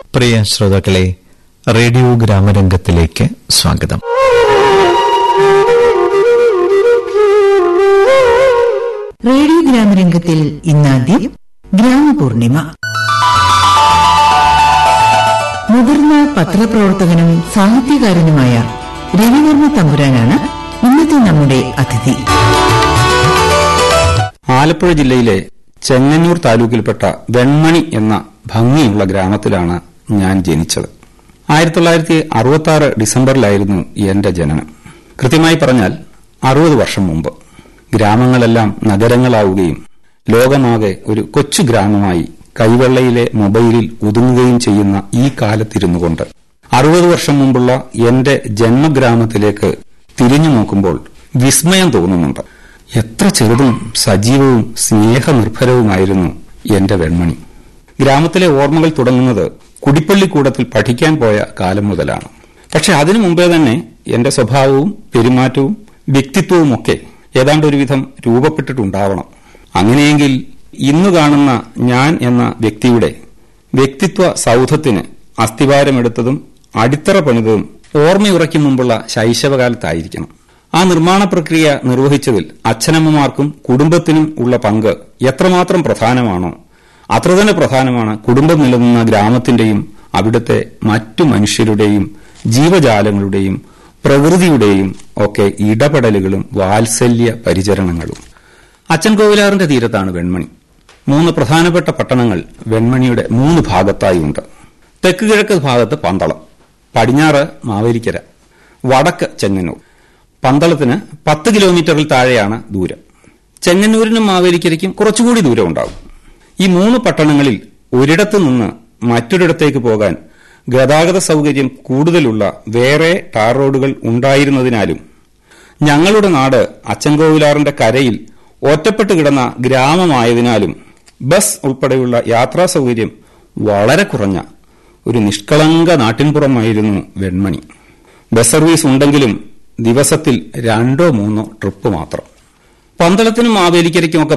പ്രിയ ശ്രോതാക്കളെ റേഡിയോ ഗ്രാമരംഗത്തിലേക്ക് സ്വാഗതം റേഡിയോ ഗ്രാമരംഗത്തിൽ ഇന്നാദ്യം ഗ്രാമപൂർണിമ മുതിർന്ന പത്രപ്രവർത്തകനും സാഹിത്യകാരനുമായ രവിവർമ്മ തമ്പുരാനാണ് ഇന്നത്തെ നമ്മുടെ അതിഥി ആലപ്പുഴ ജില്ലയിലെ ചെങ്ങന്നൂർ താലൂക്കിൽപ്പെട്ട വെൺമണി എന്ന ഭംഗിയുള്ള ഗ്രാമത്തിലാണ് ഞാൻ ജനിച്ചത് ആയിരത്തി തൊള്ളായിരത്തി അറുപത്തി ആറ് ഡിസംബറിലായിരുന്നു എന്റെ ജനനം കൃത്യമായി പറഞ്ഞാൽ അറുപത് വർഷം മുമ്പ് ഗ്രാമങ്ങളെല്ലാം നഗരങ്ങളാവുകയും ലോകമാകെ ഒരു കൊച്ചു ഗ്രാമമായി കൈവെള്ളയിലെ മൊബൈലിൽ ഒതുങ്ങുകയും ചെയ്യുന്ന ഈ കാലത്തിരുന്നുകൊണ്ട് അറുപത് വർഷം മുമ്പുള്ള എന്റെ ജന്മഗ്രാമത്തിലേക്ക് തിരിഞ്ഞു നോക്കുമ്പോൾ വിസ്മയം തോന്നുന്നുണ്ട് എത്ര ചെറുതും സജീവവും സ്നേഹനിർഭരവുമായിരുന്നു എന്റെ വെൺമണി ഗ്രാമത്തിലെ ഓർമ്മകൾ തുടങ്ങുന്നത് കുടിപ്പള്ളിക്കൂടത്തിൽ പഠിക്കാൻ പോയ കാലം മുതലാണ് പക്ഷെ അതിനു മുമ്പേ തന്നെ എന്റെ സ്വഭാവവും പെരുമാറ്റവും വ്യക്തിത്വവുമൊക്കെ ഏതാണ്ട് ഒരുവിധം രൂപപ്പെട്ടിട്ടുണ്ടാവണം അങ്ങനെയെങ്കിൽ ഇന്നു കാണുന്ന ഞാൻ എന്ന വ്യക്തിയുടെ വ്യക്തിത്വ സൗധത്തിന് അസ്ഥിവാരമെടുത്തതും അടിത്തറ പണിതതും ഓർമ്മയുറയ്ക്കും മുമ്പുള്ള ശൈശവകാലത്തായിരിക്കണം ആ നിർമ്മാണ പ്രക്രിയ നിർവഹിച്ചതിൽ അച്ഛനമ്മമാർക്കും കുടുംബത്തിനും ഉള്ള പങ്ക് എത്രമാത്രം പ്രധാനമാണോ അത്ര തന്നെ പ്രധാനമാണ് കുടുംബം നിലനിന്ന ഗ്രാമത്തിന്റെയും അവിടുത്തെ മറ്റു മനുഷ്യരുടെയും ജീവജാലങ്ങളുടെയും പ്രകൃതിയുടെയും ഒക്കെ ഇടപെടലുകളും വാത്സല്യ പരിചരണങ്ങളും അച്ഛൻ കോവിലാറിന്റെ തീരത്താണ് വെൺമണി മൂന്ന് പ്രധാനപ്പെട്ട പട്ടണങ്ങൾ വെൺമണിയുടെ മൂന്ന് ഭാഗത്തായുണ്ട് തെക്ക് കിഴക്ക് ഭാഗത്ത് പന്തളം പടിഞ്ഞാറ് മാവേലിക്കര വടക്ക് ചെങ്ങന്നൂർ പന്തളത്തിന് പത്ത് കിലോമീറ്ററിൽ താഴെയാണ് ദൂരം ചെങ്ങന്നൂരിനും മാവേലിക്കരയ്ക്കും കുറച്ചുകൂടി ദൂരം ഉണ്ടാവും ഈ മൂന്ന് പട്ടണങ്ങളിൽ ഒരിടത്തു നിന്ന് മറ്റൊരിടത്തേക്ക് പോകാൻ ഗതാഗത സൗകര്യം കൂടുതലുള്ള വേറെ ടാർ റോഡുകൾ ഉണ്ടായിരുന്നതിനാലും ഞങ്ങളുടെ നാട് അച്ചൻകോവിലാറിന്റെ കരയിൽ ഒറ്റപ്പെട്ട് കിടന്ന ഗ്രാമമായതിനാലും ബസ് ഉൾപ്പെടെയുള്ള യാത്രാ സൗകര്യം വളരെ കുറഞ്ഞ ഒരു നിഷ്കളങ്ക നാട്ടിൻപുറമായിരുന്നു വെൺമണി ബസ് സർവീസ് ഉണ്ടെങ്കിലും ദിവസത്തിൽ രണ്ടോ മൂന്നോ ട്രിപ്പ് മാത്രം പന്തളത്തിനും മാവേലിക്കരയ്ക്കുമൊക്കെ